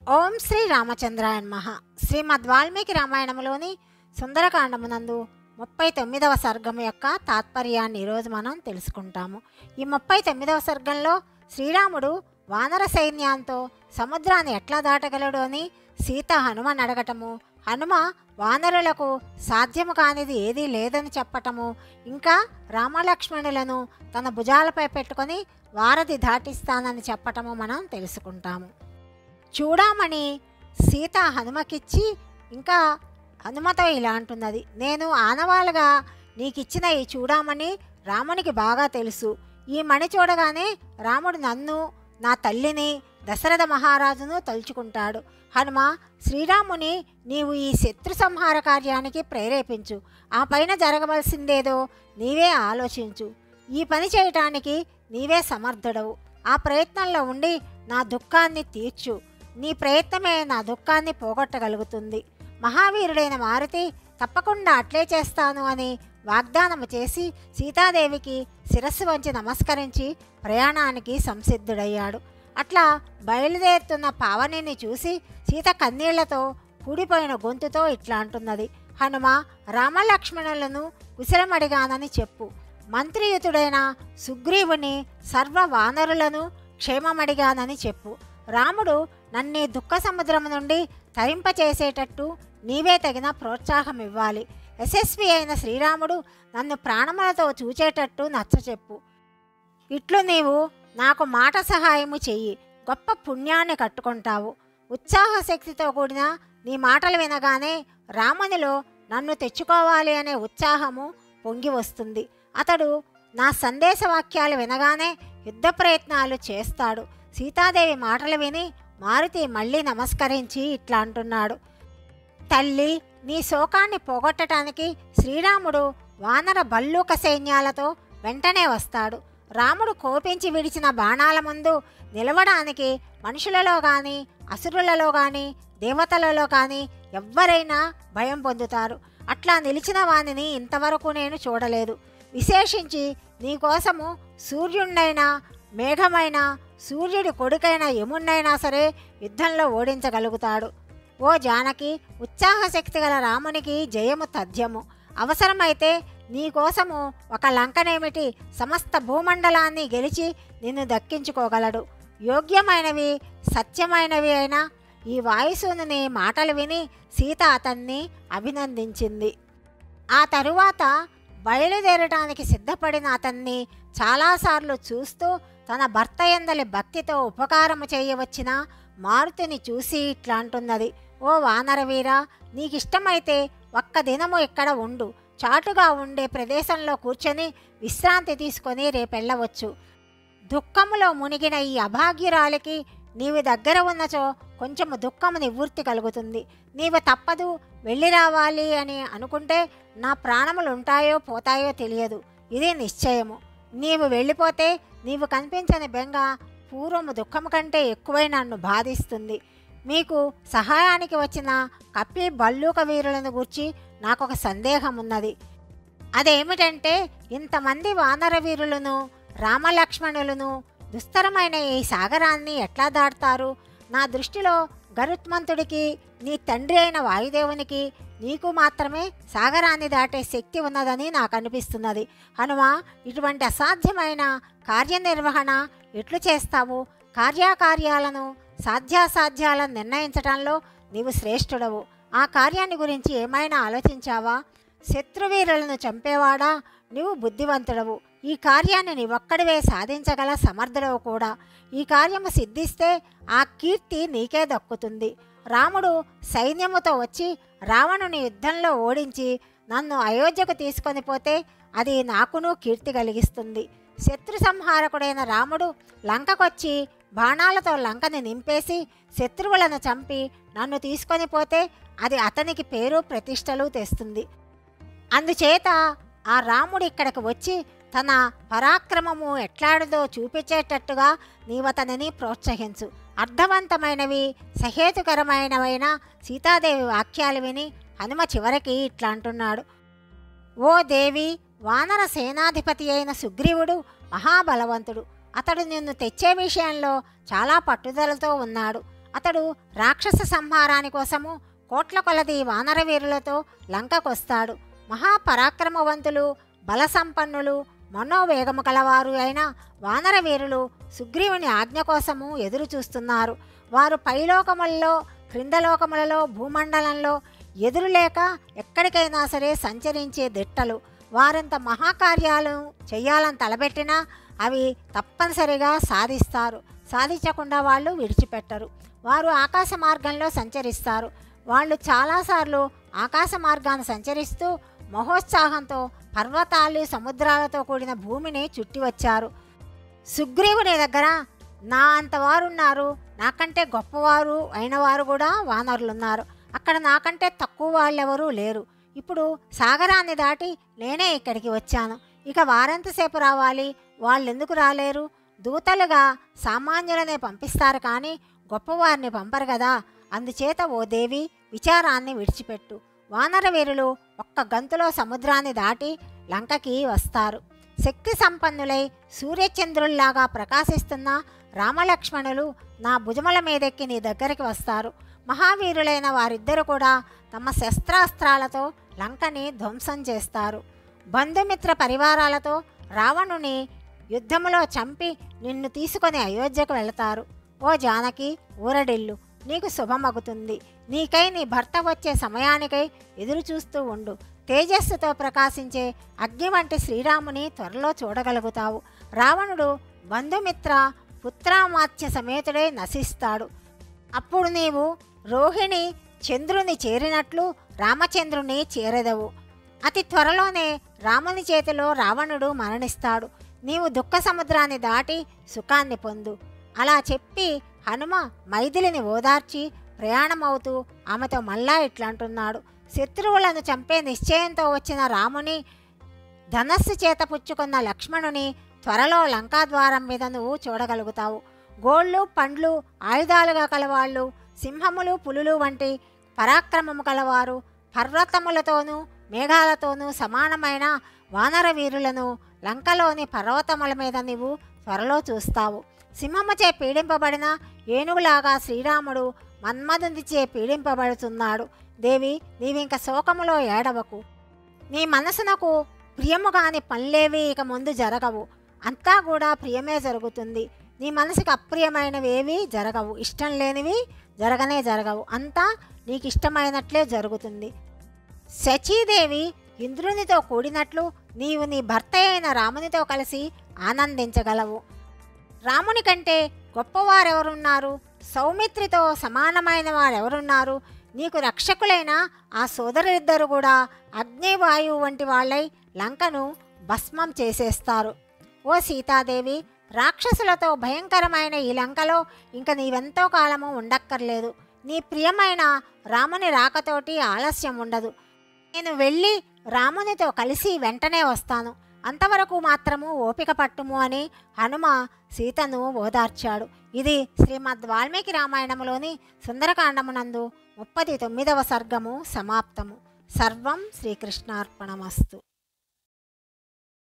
ఓం శ్రీ రామచంద్రాయ నమః శ్రీమద్ వాల్మీకి రామాయణంలోని సుందరకాండమునందు ముప్పై తొమ్మిదవ సర్గం యొక్క తాత్పర్యాన్ని ఈరోజు మనం తెలుసుకుంటాము ఈ ముప్పై తొమ్మిదవ సర్గంలో శ్రీరాముడు వానర సైన్యంతో సముద్రాన్ని ఎట్లా దాటగలడు అని సీత హనుమని అడగటము హనుమ వానరులకు సాధ్యము కానిది ఏదీ లేదని చెప్పటము ఇంకా రామలక్ష్మణులను తన భుజాలపై పెట్టుకొని వారధి దాటిస్తానని చెప్పటము మనం తెలుసుకుంటాము చూడమని సీత హనుమకిచ్చి ఇంకా హనుమతో ఇలా అంటున్నది నేను ఆనవాలుగా నీకిచ్చిన ఈ చూడమని రామునికి బాగా తెలుసు ఈ మణి చూడగానే రాముడు నన్ను నా తల్లిని దశరథ మహారాజును తలుచుకుంటాడు హనుమ శ్రీరాముని నీవు ఈ శత్రు సంహార కార్యానికి ప్రేరేపించు ఆ పైన జరగవలసిందేదో నీవే ఆలోచించు ఈ పని చేయటానికి నీవే సమర్థుడవు ఆ ప్రయత్నంలో ఉండి నా దుఃఖాన్ని తీర్చు నీ ప్రయత్నమే నా దుఃఖాన్ని పోగొట్టగలుగుతుంది మహావీరుడైన మారుతి తప్పకుండా అట్లే చేస్తాను అని వాగ్దానము చేసి సీతాదేవికి శిరస్సు వంచి నమస్కరించి ప్రయాణానికి సంసిద్ధుడయ్యాడు అట్లా బయలుదేరుతున్న పావనిని చూసి సీత కన్నీళ్లతో కూడిపోయిన గొంతుతో ఇట్లా అంటున్నది హనుమ రామలక్ష్మణులను కుశలమడిగానని చెప్పు మంత్రియుతుడైన సుగ్రీవుని సర్వ వానరులను క్షేమమడిగానని చెప్పు రాముడు నన్ను ఈ దుఃఖ సముద్రం నుండి తరింపచేసేటట్టు నీవే తగిన ప్రోత్సాహం ఇవ్వాలి యశస్వి అయిన శ్రీరాముడు నన్ను ప్రాణములతో చూచేటట్టు నచ్చచెప్పు ఇట్లు నీవు నాకు మాట సహాయము చెయ్యి గొప్ప పుణ్యాన్ని కట్టుకుంటావు ఉత్సాహ శక్తితో కూడిన నీ మాటలు వినగానే రామునిలో నన్ను తెచ్చుకోవాలి అనే ఉత్సాహము పొంగి వస్తుంది అతడు నా సందేశ వాక్యాలు వినగానే యుద్ధ ప్రయత్నాలు చేస్తాడు సీతాదేవి మాటలు విని మారుతి మళ్ళీ నమస్కరించి ఇట్లా అంటున్నాడు తల్లి నీ శోకాన్ని పోగొట్టడానికి శ్రీరాముడు వానర బల్లూక సైన్యాలతో వెంటనే వస్తాడు రాముడు కోపించి విడిచిన బాణాల ముందు నిలవడానికి మనుషులలో కానీ అసురులలో కానీ దేవతలలో కానీ ఎవ్వరైనా భయం పొందుతారు అట్లా నిలిచిన వానిని ఇంతవరకు నేను చూడలేదు విశేషించి నీకోసము సూర్యుణ్ణైనా మేఘమైనా సూర్యుడి కొడుకైన యముణ్ణైనా సరే యుద్ధంలో ఓడించగలుగుతాడు ఓ జానకి ఉత్సాహశక్తి గల రామునికి జయము తథ్యము అవసరమైతే నీకోసము ఒక లంకనేమిటి సమస్త భూమండలాన్ని గెలిచి నిన్ను దక్కించుకోగలడు యోగ్యమైనవి సత్యమైనవి అయిన ఈ వాయుసుని మాటలు విని సీత అతన్ని అభినందించింది ఆ తరువాత బయలుదేరటానికి సిద్ధపడిన అతన్ని చాలాసార్లు చూస్తూ తన భర్త ఎందలి భక్తితో ఉపకారము చేయవచ్చిన మారుతిని చూసి ఇట్లా అంటున్నది ఓ వానరవీర నీకిష్టమైతే ఒక్క దినము ఇక్కడ ఉండు చాటుగా ఉండే ప్రదేశంలో కూర్చొని విశ్రాంతి తీసుకొని రేపెళ్ళవచ్చు దుఃఖములో మునిగిన ఈ అభాగ్యురాలికి నీవు దగ్గర ఉన్నచో కొంచెము దుఃఖము నివృత్తి కలుగుతుంది నీవు తప్పదు వెళ్ళి రావాలి అని అనుకుంటే నా ప్రాణములు ఉంటాయో పోతాయో తెలియదు ఇది నిశ్చయము నీవు వెళ్ళిపోతే నీవు కనిపించని బెంగ పూర్వము దుఃఖము కంటే ఎక్కువై నన్ను బాధిస్తుంది మీకు సహాయానికి వచ్చిన కప్పి బల్లూక వీరులను గూర్చి నాకు ఒక సందేహం ఉన్నది అదేమిటంటే ఇంతమంది వానర వీరులను రామలక్ష్మణులను దుస్తరమైన ఈ సాగరాన్ని ఎట్లా దాటుతారు నా దృష్టిలో గరుత్మంతుడికి నీ తండ్రి అయిన వాయుదేవునికి నీకు మాత్రమే సాగరాన్ని దాటే శక్తి ఉన్నదని నాకు అనిపిస్తున్నది హనుమ ఇటువంటి అసాధ్యమైన కార్యనిర్వహణ ఎట్లు చేస్తావు కార్యాకార్యాలను సాధ్యాసాధ్యాలను నిర్ణయించడంలో నీవు శ్రేష్ఠుడవు ఆ కార్యాన్ని గురించి ఏమైనా ఆలోచించావా శత్రువీరులను చంపేవాడా నీవు బుద్ధివంతుడవు ఈ కార్యాన్ని నీవొక్కడివే సాధించగల సమర్థుడవు కూడా ఈ కార్యము సిద్ధిస్తే ఆ కీర్తి నీకే దక్కుతుంది రాముడు సైన్యముతో వచ్చి రావణుని యుద్ధంలో ఓడించి నన్ను అయోధ్యకు తీసుకొని పోతే అది నాకును కీర్తి కలిగిస్తుంది శత్రు సంహారకుడైన రాముడు లంకకొచ్చి బాణాలతో లంకని నింపేసి శత్రువులను చంపి నన్ను తీసుకొని పోతే అది అతనికి పేరు ప్రతిష్టలు తెస్తుంది అందుచేత ఆ రాముడు ఇక్కడికి వచ్చి తన పరాక్రమము ఎట్లాడుదో చూపించేటట్టుగా నీవతనిని ప్రోత్సహించు అర్థవంతమైనవి సహేతుకరమైనవైన సీతాదేవి వాక్యాలు విని హనుమ చివరికి ఇట్లా అంటున్నాడు ఓ దేవి వానర సేనాధిపతి అయిన సుగ్రీవుడు మహాబలవంతుడు అతడు నిన్ను తెచ్చే విషయంలో చాలా పట్టుదలతో ఉన్నాడు అతడు రాక్షస సంహారాని కోసము కోట్ల కొలది వానర వీరులతో లంకకొస్తాడు మహాపరాక్రమవంతులు బలసంపన్నులు మనోవేగము కలవారు అయిన వానర వీరులు సుగ్రీవుని ఆజ్ఞ కోసము ఎదురు చూస్తున్నారు వారు పైలోకములలో క్రిందలోకములలో భూమండలంలో ఎదురులేక ఎక్కడికైనా సరే సంచరించే దిట్టలు వారింత మహాకార్యాలు చెయ్యాలని తలబెట్టినా అవి తప్పనిసరిగా సాధిస్తారు సాధించకుండా వాళ్ళు విడిచిపెట్టరు వారు ఆకాశ మార్గంలో సంచరిస్తారు వాళ్ళు చాలాసార్లు ఆకాశ మార్గాన్ని సంచరిస్తూ మహోత్సాహంతో పర్వతాలు సముద్రాలతో కూడిన భూమిని చుట్టి వచ్చారు సుగ్రీవుని దగ్గర నా అంతవారున్నారు నాకంటే గొప్పవారు అయిన వారు కూడా వానరులున్నారు అక్కడ నాకంటే తక్కువ వాళ్ళెవరూ లేరు ఇప్పుడు సాగరాన్ని దాటి నేనే ఇక్కడికి వచ్చాను ఇక వారెంతసేపు రావాలి వాళ్ళు ఎందుకు రాలేరు దూతలుగా సామాన్యులనే పంపిస్తారు కానీ గొప్పవారిని పంపరు కదా అందుచేత ఓ దేవి విచారాన్ని విడిచిపెట్టు వానర వీరులు ఒక్క గంతులో సముద్రాన్ని దాటి లంకకి వస్తారు శక్తి సంపన్నులై సూర్యచంద్రుల్లాగా ప్రకాశిస్తున్న రామలక్ష్మణులు నా భుజముల మీదెక్కి నీ దగ్గరికి వస్తారు మహావీరులైన వారిద్దరు కూడా తమ శస్త్రాస్త్రాలతో లంకని ధ్వంసం చేస్తారు బంధుమిత్ర పరివారాలతో రావణుని యుద్ధములో చంపి నిన్ను తీసుకొని అయోధ్యకు వెళతారు ఓ జానకి ఊరడిల్లు నీకు శుభమగుతుంది నీకై నీ భర్త వచ్చే సమయానికై ఎదురు చూస్తూ ఉండు తేజస్సుతో ప్రకాశించే అగ్ని వంటి శ్రీరాముని త్వరలో చూడగలుగుతావు రావణుడు బంధుమిత్ర పుత్రామాత్య సమేతుడై నశిస్తాడు అప్పుడు నీవు రోహిణి చంద్రుని చేరినట్లు రామచంద్రుని చేరెదవు అతి త్వరలోనే రాముని చేతిలో రావణుడు మరణిస్తాడు నీవు దుఃఖ సముద్రాన్ని దాటి సుఖాన్ని పొందు అలా చెప్పి హనుమ మైథిలిని ఓదార్చి ప్రయాణమవుతూ ఆమెతో మళ్ళా ఇట్లంటున్నాడు శత్రువులను చంపే నిశ్చయంతో వచ్చిన రాముని ధనస్సు చేత పుచ్చుకున్న లక్ష్మణుని త్వరలో లంకాద్వారం మీద నువ్వు చూడగలుగుతావు గోళ్ళు పండ్లు ఆయుధాలుగా కలవాళ్ళు సింహములు పులులు వంటి పరాక్రమము కలవారు పర్వతములతోనూ మేఘాలతోనూ సమానమైన వానర వీరులను లంకలోని పర్వతముల మీద నీవు త్వరలో చూస్తావు సింహముచే పీడింపబడిన ఏనుగులాగా శ్రీరాముడు మన్మధునిచే పీడింపబడుతున్నాడు దేవి నీవింక శోకములో ఏడవకు నీ మనసునకు ప్రియము కాని పనులేవి ఇక ముందు జరగవు అంతా కూడా ప్రియమే జరుగుతుంది నీ మనసుకి అప్రియమైనవి ఏవి జరగవు ఇష్టం లేనివి జరగనే జరగవు అంతా నీకు ఇష్టమైనట్లే జరుగుతుంది శచీదేవి ఇంద్రునితో కూడినట్లు నీవు నీ భర్త అయిన రామునితో కలిసి ఆనందించగలవు రాముని కంటే గొప్పవారెవరున్నారు సౌమిత్రితో సమానమైన వారెవరున్నారు నీకు రక్షకులైన ఆ సోదరులిద్దరు కూడా అగ్నివాయువు వంటి వాళ్ళై లంకను భస్మం చేసేస్తారు ఓ సీతాదేవి రాక్షసులతో భయంకరమైన ఈ లంకలో ఇంక నీవెంతో కాలము ఉండక్కర్లేదు నీ ప్రియమైన రాముని రాకతోటి ఆలస్యం ఉండదు నేను వెళ్ళి రామునితో కలిసి వెంటనే వస్తాను అంతవరకు మాత్రము ఓపిక పట్టుము అని హనుమ సీతను ఓదార్చాడు ఇది శ్రీమద్ వాల్మీకి రామాయణములోని సుందరకాండమునందు ముప్పది తొమ్మిదవ సర్గము సమాప్తము సర్వం శ్రీకృష్ణార్పణమస్తు